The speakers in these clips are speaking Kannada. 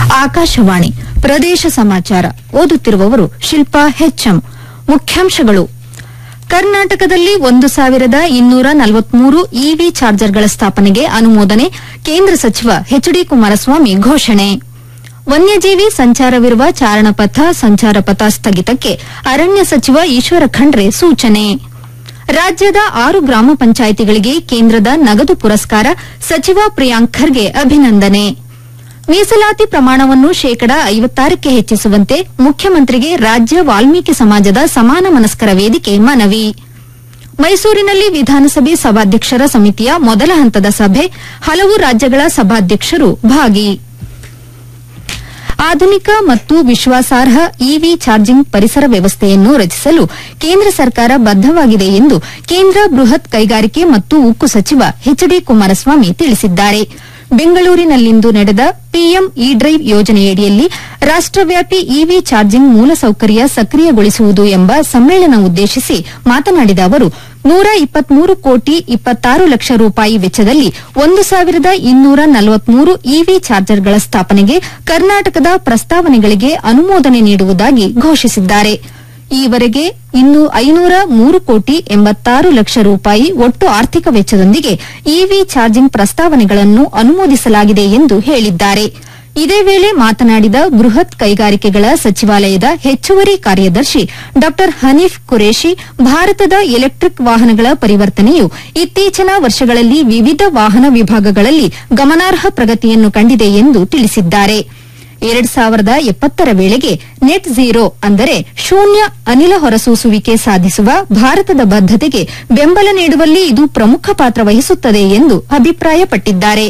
ಆಕಾಶವಾಣಿ ಪ್ರದೇಶ ಸಮಾಚಾರ ಓದುತ್ತಿರುವವರು ಶಿಲ್ಪಾ ಹೆಚ್ಎಂ ಮುಖ್ಯಾಂಶಗಳು ಕರ್ನಾಟಕದಲ್ಲಿ ಒಂದು ಸಾವಿರದ ಇನ್ನೂರ ನಲವತ್ಮೂರು ಇವಿ ಚಾರ್ಜರ್ಗಳ ಸ್ಥಾಪನೆಗೆ ಅನುಮೋದನೆ ಕೇಂದ್ರ ಸಚಿವ ಎಚ್ಡಿ ಕುಮಾರಸ್ವಾಮಿ ಘೋಷಣೆ ವನ್ಯಜೀವಿ ಸಂಚಾರವಿರುವ ಚಾರಣಪಥ ಸಂಚಾರ ಪಥ ಸ್ಥಗಿತಕ್ಕೆ ಅರಣ್ಯ ಸಚಿವ ಈಶ್ವರ ಖಂಡ್ರೆ ಸೂಚನೆ ರಾಜ್ಯದ ಆರು ಗ್ರಾಮ ಪಂಚಾಯಿತಿಗಳಿಗೆ ಕೇಂದ್ರದ ನಗದು ಪುರಸ್ಕಾರ ಸಚಿವ ಪ್ರಿಯಾಂಕ್ ಖರ್ಗೆ ಅಭಿನಂದನೆ ಮೀಸಲಾತಿ ಪ್ರಮಾಣವನ್ನು ಶೇಕಡ ಐವತ್ತಾರಕ್ಕೆ ಹೆಚ್ಚಿಸುವಂತೆ ಮುಖ್ಯಮಂತ್ರಿಗೆ ರಾಜ್ಯ ವಾಲ್ಮೀಕಿ ಸಮಾಜದ ಸಮಾನ ಮನಸ್ಕರ ವೇದಿಕೆ ಮನವಿ ಮೈಸೂರಿನಲ್ಲಿ ವಿಧಾನಸಭೆ ಸಭಾಧ್ಯಕ್ಷರ ಸಮಿತಿಯ ಮೊದಲ ಹಂತದ ಸಭೆ ಹಲವು ರಾಜ್ಯಗಳ ಸಭಾಧ್ಯಕ್ಷರು ಭಾಗಿ ಆಧುನಿಕ ಮತ್ತು ವಿಶ್ವಾಸಾರ್ಹ ಇವಿ ಚಾರ್ಜಿಂಗ್ ಪರಿಸರ ವ್ಯವಸ್ಥೆಯನ್ನು ರಚಿಸಲು ಕೇಂದ್ರ ಸರ್ಕಾರ ಬದ್ದವಾಗಿದೆ ಎಂದು ಕೇಂದ್ರ ಬೃಹತ್ ಕೈಗಾರಿಕೆ ಮತ್ತು ಉಕ್ಕು ಸಚಿವ ಎಚ್ಡಿ ಕುಮಾರಸ್ವಾಮಿ ತಿಳಿಸಿದ್ದಾರೆ ಬೆಂಗಳೂರಿನಲ್ಲಿಂದು ನಡೆದ ಪಿಎಂ ಇ ಡ್ರೈವ್ ಯೋಜನೆಯಡಿಯಲ್ಲಿ ರಾಷ್ಟವ್ಯಾಪಿ ಇವಿ ಚಾರ್ಜಿಂಗ್ ಮೂಲಸೌಕರ್ಯ ಸಕ್ರಿಯಗೊಳಿಸುವುದು ಎಂಬ ಸಮ್ಮೇಳನ ಉದ್ದೇಶಿಸಿ ಮಾತನಾಡಿದ ಅವರು ನೂರ ಇಪ್ಪತ್ಮೂರು ಕೋಟಿ ಇಪ್ಪತ್ತಾರು ಲಕ್ಷ ರೂಪಾಯಿ ವೆಚ್ಚದಲ್ಲಿ ಒಂದು ಸಾವಿರದ ಇನ್ನೂರ ನಲವತ್ಮೂರು ಇವಿ ಚಾರ್ಜರ್ಗಳ ಸ್ಥಾಪನೆಗೆ ಕರ್ನಾಟಕದ ಪ್ರಸ್ತಾವನೆಗಳಿಗೆ ಅನುಮೋದನೆ ನೀಡುವುದಾಗಿ ಘೋಷಿಸಿದ್ದಾರೆ ಈವರೆಗೆ ಇನ್ನು ಐನೂರ ಮೂರು ಕೋಟಿ ಎಂಬತ್ತಾರು ಲಕ್ಷ ರೂಪಾಯಿ ಒಟ್ಟು ಆರ್ಥಿಕ ವೆಚ್ಚದೊಂದಿಗೆ ಇವಿ ಚಾರ್ಜಿಂಗ್ ಪ್ರಸ್ತಾವನೆಗಳನ್ನು ಅನುಮೋದಿಸಲಾಗಿದೆ ಎಂದು ಹೇಳಿದ್ದಾರೆ ಇದೇ ವೇಳೆ ಮಾತನಾಡಿದ ಬೃಹತ್ ಕೈಗಾರಿಕೆಗಳ ಸಚಿವಾಲಯದ ಹೆಚ್ಚುವರಿ ಕಾರ್ಯದರ್ಶಿ ಡಾ ಹನೀಫ್ ಕುರೇಶಿ ಭಾರತದ ಎಲೆಕ್ಟಿಕ್ ವಾಹನಗಳ ಪರಿವರ್ತನೆಯು ಇತ್ತೀಚಿನ ವರ್ಷಗಳಲ್ಲಿ ವಿವಿಧ ವಾಹನ ವಿಭಾಗಗಳಲ್ಲಿ ಗಮನಾರ್ಹ ಪ್ರಗತಿಯನ್ನು ಕಂಡಿದೆ ಎಂದು ತಿಳಿಸಿದ್ದಾರೆ ಎರಡ್ ಸಾವಿರದ ಎಪ್ಪತ್ತರ ವೇಳೆಗೆ ನೆಟ್ ಝೀರೋ ಅಂದರೆ ಶೂನ್ಯ ಅನಿಲ ಹೊರಸೂಸುವಿಕೆ ಸಾಧಿಸುವ ಭಾರತದ ಬದ್ದತೆಗೆ ಬೆಂಬಲ ನೀಡುವಲ್ಲಿ ಇದು ಪ್ರಮುಖ ಪಾತ್ರ ವಹಿಸುತ್ತದೆ ಎಂದು ಅಭಿಪ್ರಾಯಪಟ್ಟಿದ್ದಾರೆ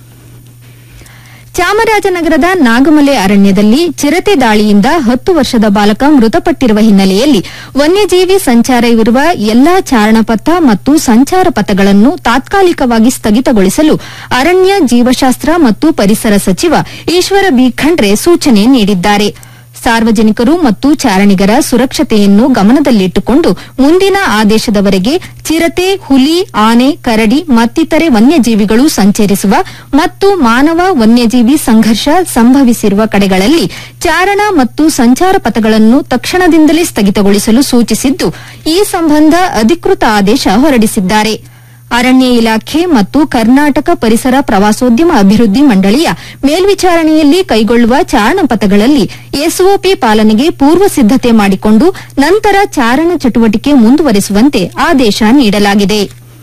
ಚಾಮರಾಜನಗರದ ನಾಗಮಲೆ ಅರಣ್ಯದಲ್ಲಿ ಚಿರತೆ ದಾಳಿಯಿಂದ ಹತ್ತು ವರ್ಷದ ಬಾಲಕ ಮೃತಪಟ್ಟಿರುವ ಹಿನ್ನೆಲೆಯಲ್ಲಿ ವನ್ಯಜೀವಿ ಸಂಚಾರವಿರುವ ಎಲ್ಲಾ ಚಾರಣಪಥ ಮತ್ತು ಸಂಚಾರ ಪಥಗಳನ್ನು ತಾತ್ಕಾಲಿಕವಾಗಿ ಸ್ಥಗಿತಗೊಳಿಸಲು ಅರಣ್ಯ ಜೀವಶಾಸ್ತ್ರ ಮತ್ತು ಪರಿಸರ ಸಚಿವ ಈಶ್ವರ ಬಿ ಖಂಡ್ರೆ ಸೂಚನೆ ನೀಡಿದ್ದಾರೆ ಸಾರ್ವಜನಿಕರು ಮತ್ತು ಚಾರಣಿಗರ ಸುರಕ್ಷತೆಯನ್ನು ಗಮನದಲ್ಲಿಟ್ಟುಕೊಂಡು ಮುಂದಿನ ಆದೇಶದವರೆಗೆ ಚಿರತೆ ಹುಲಿ ಆನೆ ಕರಡಿ ಮತ್ತಿತರೆ ವನ್ಯಜೀವಿಗಳು ಸಂಚರಿಸುವ ಮತ್ತು ಮಾನವ ವನ್ಯಜೀವಿ ಸಂಘರ್ಷ ಸಂಭವಿಸಿರುವ ಕಡೆಗಳಲ್ಲಿ ಚಾರಣ ಮತ್ತು ಸಂಚಾರ ಪಥಗಳನ್ನು ತಕ್ಷಣದಿಂದಲೇ ಸ್ಥಗಿತಗೊಳಿಸಲು ಸೂಚಿಸಿದ್ದು ಈ ಸಂಬಂಧ ಅಧಿಕೃತ ಆದೇಶ ಹೊರಡಿಸಿದ್ದಾರೆ ಅರಣ್ಯ ಇಲಾಖೆ ಮತ್ತು ಕರ್ನಾಟಕ ಪರಿಸರ ಪ್ರವಾಸೋದ್ಯಮ ಅಭಿವೃದ್ಧಿ ಮಂಡಳಿಯ ಮೇಲ್ವಿಚಾರಣೆಯಲ್ಲಿ ಕೈಗೊಳ್ಳುವ ಚಾರಣ ಪಥಗಳಲ್ಲಿ ಎಸ್ಒಪಿ ಪಾಲನೆಗೆ ಪೂರ್ವ ಸಿದ್ದತೆ ಮಾಡಿಕೊಂಡು ನಂತರ ಚಾರಣ ಚಟುವಟಿಕೆ ಮುಂದುವರೆಸುವಂತೆ ಆದೇಶ ನೀಡಲಾಗಿದೆ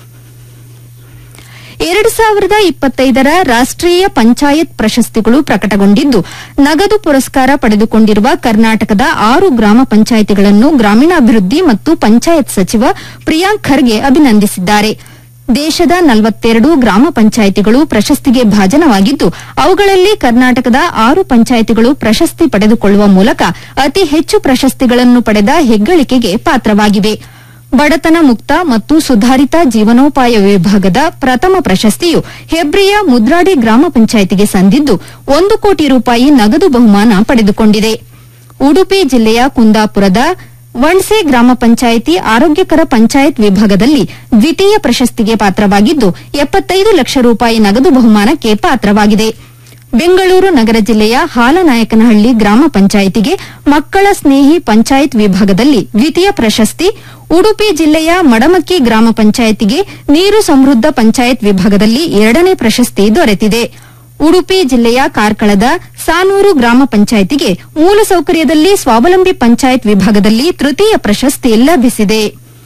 ಎರಡು ಸಾವಿರದ ಇಪ್ಪತ್ತೈದರ ರಾಷ್ಟೀಯ ಪಂಚಾಯತ್ ಪ್ರಶಸ್ತಿಗಳು ಪ್ರಕಟಗೊಂಡಿದ್ದು ನಗದು ಪುರಸ್ಕಾರ ಪಡೆದುಕೊಂಡಿರುವ ಕರ್ನಾಟಕದ ಆರು ಗ್ರಾಮ ಪಂಚಾಯಿತಿಗಳನ್ನು ಗ್ರಾಮೀಣಾಭಿವೃದ್ಧಿ ಮತ್ತು ಪಂಚಾಯತ್ ಸಚಿವ ಪ್ರಿಯಾಂಕ್ ಖರ್ಗೆ ಅಭಿನಂದಿಸಿದ್ದಾರೆ ದೇಶದ ನಲವತ್ತೆರಡು ಗ್ರಾಮ ಪಂಚಾಯಿತಿಗಳು ಪ್ರಶಸ್ತಿಗೆ ಭಾಜನವಾಗಿದ್ದು ಅವುಗಳಲ್ಲಿ ಕರ್ನಾಟಕದ ಆರು ಪಂಚಾಯಿತಿಗಳು ಪ್ರಶಸ್ತಿ ಪಡೆದುಕೊಳ್ಳುವ ಮೂಲಕ ಅತಿ ಹೆಚ್ಚು ಪ್ರಶಸ್ತಿಗಳನ್ನು ಪಡೆದ ಹೆಗ್ಗಳಿಕೆಗೆ ಪಾತ್ರವಾಗಿವೆ ಬಡತನ ಮುಕ್ತ ಮತ್ತು ಸುಧಾರಿತ ಜೀವನೋಪಾಯ ವಿಭಾಗದ ಪ್ರಥಮ ಪ್ರಶಸ್ತಿಯು ಹೆಬ್ರಿಯ ಮುದ್ರಾಡಿ ಗ್ರಾಮ ಪಂಚಾಯಿತಿಗೆ ಸಂದಿದ್ದು ಒಂದು ಕೋಟಿ ರೂಪಾಯಿ ನಗದು ಬಹುಮಾನ ಪಡೆದುಕೊಂಡಿದೆ ಉಡುಪಿ ಜಿಲ್ಲೆಯ ಕುಂದಾಪುರದ ವಣ್ಸೆ ಗ್ರಾಮ ಪಂಚಾಯಿತಿ ಆರೋಗ್ಯಕರ ಪಂಚಾಯತ್ ವಿಭಾಗದಲ್ಲಿ ದ್ವಿತೀಯ ಪ್ರಶಸ್ತಿಗೆ ಪಾತ್ರವಾಗಿದ್ದು ಎಪ್ಪತ್ತೈದು ಲಕ್ಷ ರೂಪಾಯಿ ನಗದು ಬಹುಮಾನಕ್ಕೆ ಪಾತ್ರವಾಗಿದೆ ಬೆಂಗಳೂರು ನಗರ ಜಿಲ್ಲೆಯ ಹಾಲನಾಯಕನಹಳ್ಳಿ ಗ್ರಾಮ ಪಂಚಾಯಿತಿಗೆ ಮಕ್ಕಳ ಸ್ನೇಹಿ ಪಂಚಾಯತ್ ವಿಭಾಗದಲ್ಲಿ ದ್ವಿತೀಯ ಪ್ರಶಸ್ತಿ ಉಡುಪಿ ಜಿಲ್ಲೆಯ ಮಡಮಕ್ಕಿ ಗ್ರಾಮ ಪಂಚಾಯಿತಿಗೆ ನೀರು ಸಮೃದ್ಧ ಪಂಚಾಯತ್ ವಿಭಾಗದಲ್ಲಿ ಎರಡನೇ ಪ್ರಶಸ್ತಿ ದೊರೆತಿದೆ ಉಡುಪಿ ಜಿಲ್ಲೆಯ ಕಾರ್ಕಳದ ಸಾನೂರು ಗ್ರಾಮ ಪಂಚಾಯಿತಿಗೆ ಮೂಲಸೌಕರ್ಯದಲ್ಲಿ ಸ್ವಾವಲಂಬಿ ಪಂಚಾಯತ್ ವಿಭಾಗದಲ್ಲಿ ತೃತೀಯ ಪ್ರಶಸ್ತಿ ಲಭಿಸಿದೆ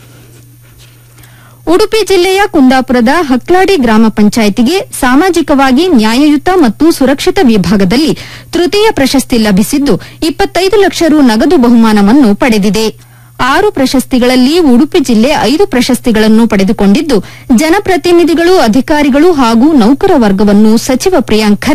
ಉಡುಪಿ ಜಿಲ್ಲೆಯ ಕುಂದಾಪುರದ ಹಕ್ಲಾಡಿ ಗ್ರಾಮ ಪಂಚಾಯಿತಿಗೆ ಸಾಮಾಜಿಕವಾಗಿ ನ್ಯಾಯಯುತ ಮತ್ತು ಸುರಕ್ಷಿತ ವಿಭಾಗದಲ್ಲಿ ತೃತೀಯ ಪ್ರಶಸ್ತಿ ಲಭಿಸಿದ್ದು ಇಪ್ಪತ್ತೈದು ಲಕ್ಷ ರು ನಗದು ಬಹುಮಾನವನ್ನು ಪಡೆದಿದೆ ಆರು ಪ್ರಶಸ್ತಿಗಳಲ್ಲಿ ಉಡುಪಿ ಜಿಲ್ಲೆ ಐದು ಪ್ರಶಸ್ತಿಗಳನ್ನು ಪಡೆದುಕೊಂಡಿದ್ದು ಜನಪ್ರತಿನಿಧಿಗಳು ಅಧಿಕಾರಿಗಳು ಹಾಗೂ ನೌಕರ ವರ್ಗವನ್ನು ಸಚಿವ ಪ್ರಿಯಾಂಕ್ ಖರ್ಗೆ